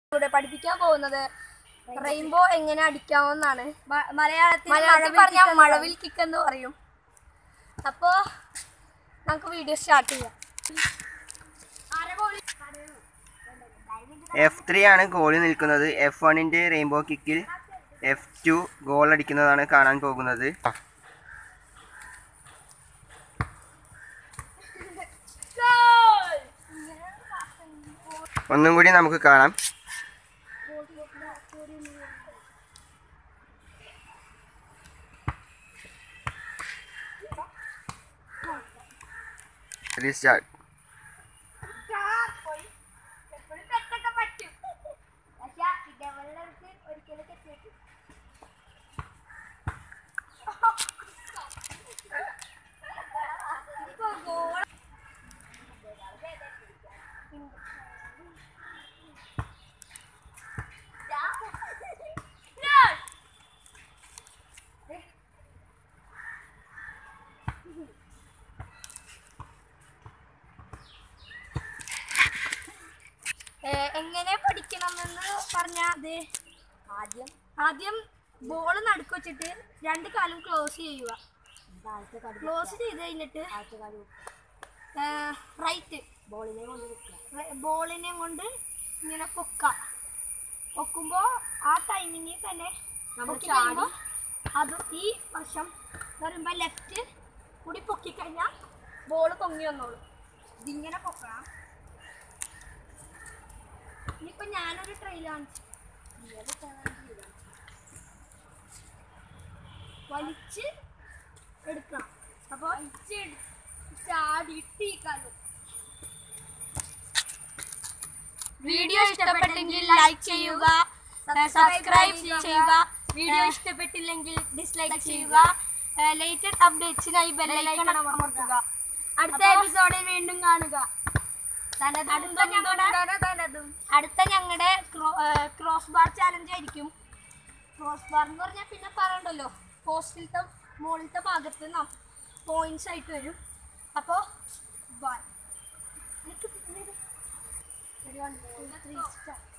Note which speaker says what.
Speaker 1: ഇവിടെ പഠിപ്പിക്കാൻ പോകുന്നത് റെയിൻബോ എങ്ങനെ അടിക്കാമെന്നാണ്
Speaker 2: മലയാളത്തിൽ
Speaker 1: മലയാളത്തിൽ പറഞ്ഞാൽ മഴവിൽ കിക്ക് എന്ന് പറയും അപ്പോ നമുക്ക് വീഡിയോ സ്റ്റാർട്ട് ചെയ്യാം
Speaker 3: എഫ് ത്രീ ആണ് ഗോളിൽ നിൽക്കുന്നത് എഫ് വണ്ണിൻ്റെ റെയിൻബോ കിക്കിൽ എഫ് ടു ഗോൾ അടിക്കുന്നതാണ് കാണാൻ പോകുന്നത് ഒന്നും കൂടി നമുക്ക് കാണാം റീസ്റ്റാർട്ട്
Speaker 1: എങ്ങനെ പഠിക്കണമെന്ന് പറഞ്ഞാൽ അത് ആദ്യം ആദ്യം ബോൾ നടുക്ക് വെച്ചിട്ട് രണ്ട് കാലും ക്ലോസ് ചെയ്യുക ക്ലോസ് ചെയ്ത് കഴിഞ്ഞിട്ട് റൈറ്റ് ബോളിനെ കൊണ്ട് ബോളിനെ കൊണ്ട് ഇങ്ങനെ പൊക്ക പൊക്കുമ്പോൾ ആ ടൈമിങ്ങിൽ തന്നെ പൊക്കി കഴിയുമ്പോൾ അത് ഈ വശം വരുമ്പോൾ ലെഫ്റ്റ് കൂടി പൊക്കി കഴിഞ്ഞാൽ ബോൾ പൊങ്ങി വന്നോളൂ ഇതിങ്ങനെ പൊക്കണം ഇനിയിപ്പോ ഞാനൊരു ട്രെയിൽ കാണിച്ചു വലിച്ച് എടുക്കണം അപ്പൊ ചാടിയിട്ട് ഈ കാലം വീഡിയോ ഇഷ്ടപ്പെട്ടെങ്കിൽ ലൈക്ക് ചെയ്യുക സബ്സ്ക്രൈബ് ചെയ്യുക വീഡിയോ ഇഷ്ടപ്പെട്ടില്ലെങ്കിൽ ഡിസ്ലൈക്ക് ചെയ്യുക ലേറ്റഡ് അപ്ഡേറ്റ്സിനായി ബെല്ലൈക്കൺ അമർത്തുക അടുത്ത എപ്പിസോഡിൽ വീണ്ടും കാണുക അടുത്ത ഞങ്ങളുടെ അടുത്ത ഞങ്ങളുടെ ക്രോസ് ബാർ ചാലഞ്ച് ആയിരിക്കും ക്രോസ് ബാർ എന്ന് പറഞ്ഞാൽ പിന്നെ പറയണ്ടല്ലോ പോസ്റ്റിലത്തെ മുകളിലത്തെ ഭാഗത്ത് നാം പോയിന്റ്സ് ആയിട്ട് വരും അപ്പോൾ ബൈ ത്രീ സ്റ്റാർ